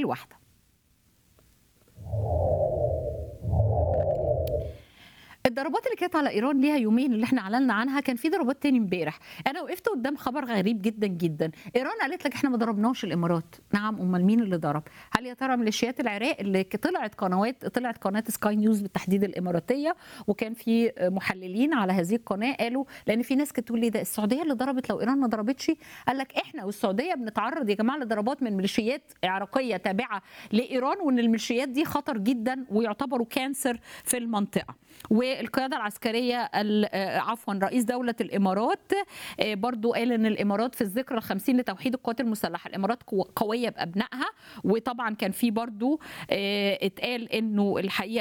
الواحده الضربات اللي كانت على ايران ليها يومين اللي احنا اعلنا عنها كان في ضربات تاني امبارح انا وقفت قدام خبر غريب جدا جدا ايران قالت لك احنا ما ضربناش الامارات نعم امال مين اللي ضرب هل يا ترى ميليشيات العراق اللي طلعت قنوات طلعت قناه سكاي نيوز بالتحديد الاماراتيه وكان في محللين على هذه القناه قالوا لان في ناس كانت تقول لي ده السعوديه اللي ضربت لو ايران ما ضربتش قال لك احنا والسعوديه بنتعرض يا جماعه لضربات من ميليشيات عراقيه تابعه لايران وان الميليشيات دي خطر جدا ويعتبروا كانسر في المنطقه والقياده العسكريه عفوا رئيس دوله الامارات برضو قال ان الامارات في الذكرى الخمسين لتوحيد القوات المسلحه الامارات قويه بابنائها وطبعا كان في برضو اتقال انه الحقيقه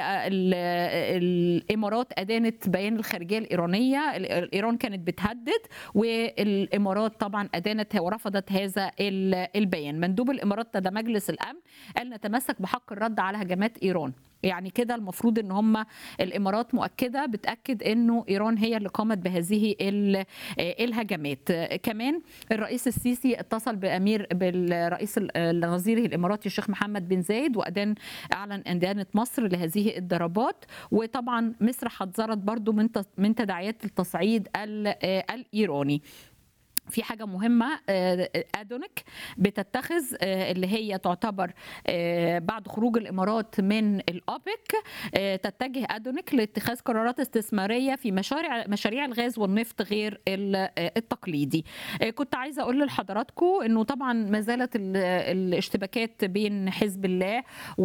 الامارات ادانت بيان الخارجيه الايرانيه ايران كانت بتهدد والامارات طبعا ادانت ورفضت هذا البيان مندوب الامارات لدى مجلس الامن قال نتمسك بحق الرد على هجمات ايران يعني كده المفروض ان هم الامارات مؤكده بتاكد انه ايران هي اللي قامت بهذه الهجمات كمان الرئيس السيسي اتصل بامير بالرئيس الوزير الاماراتي الشيخ محمد بن زايد وادان اعلن ادانه مصر لهذه الضربات وطبعا مصر حذرت برضو من من تداعيات التصعيد الايراني في حاجه مهمه ادونك بتتخذ اللي هي تعتبر بعد خروج الامارات من الابك تتجه ادونك لاتخاذ قرارات استثماريه في مشاريع مشاريع الغاز والنفط غير التقليدي كنت عايزه اقول لحضراتكم انه طبعا ما زالت الاشتباكات بين حزب الله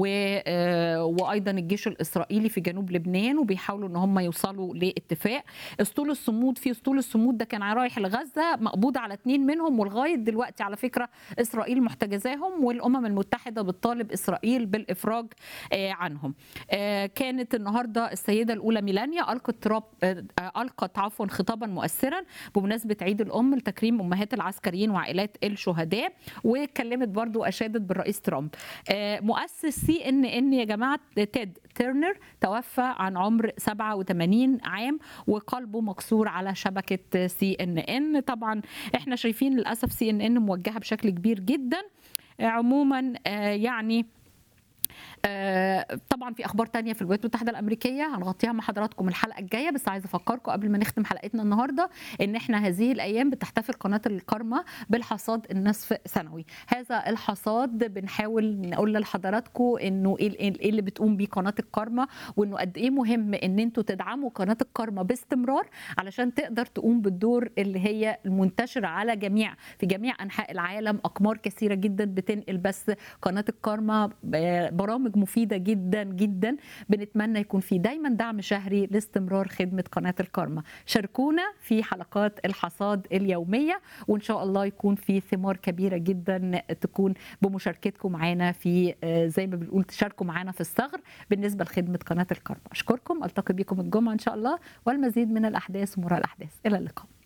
وايضا الجيش الاسرائيلي في جنوب لبنان وبيحاولوا ان هم يوصلوا لاتفاق اسطول الصمود في اسطول الصمود ده كان رايح لغزه مقبوض على اثنين منهم ولغايه دلوقتي على فكره اسرائيل محتجزاهم والامم المتحده بتطالب اسرائيل بالافراج عنهم. كانت النهارده السيده الاولى ميلانيا القت راب القت عفوا خطابا مؤثرا بمناسبه عيد الام لتكريم امهات العسكريين وعائلات الشهداء واتكلمت برضو اشادت بالرئيس ترامب. مؤسس سي ان ان يا جماعه تيد تيرنر توفى عن عمر 87 عام وقلبه مكسور على شبكه سي ان ان طبعا احنا شايفين للاسف سي ان ان موجهه بشكل كبير جدا عموما يعني آه طبعا في اخبار تانية في الولايات المتحده الامريكيه هنغطيها مع حضراتكم الحلقه الجايه بس عايزه افكركم قبل ما نختم حلقتنا النهارده ان احنا هذه الايام بتحتفل قناه الكرمه بالحصاد النصف سنوي هذا الحصاد بنحاول نقول لحضراتكم انه ايه اللي بتقوم بيه قناه الكرمه وانه قد ايه مهم ان انتوا تدعموا قناه الكرمه باستمرار علشان تقدر تقوم بالدور اللي هي المنتشره على جميع في جميع انحاء العالم اقمار كثيره جدا بتنقل بس قناه الكرمه برامج مفيده جدا جدا بنتمنى يكون في دايما دعم شهري لاستمرار خدمه قناه الكرمه شاركونا في حلقات الحصاد اليوميه وان شاء الله يكون في ثمار كبيره جدا تكون بمشاركتكم معانا في زي ما بنقول تشاركوا معانا في الثغر بالنسبه لخدمه قناه الكرمه اشكركم التقي بكم الجمعه ان شاء الله والمزيد من الاحداث ومرى الاحداث الى اللقاء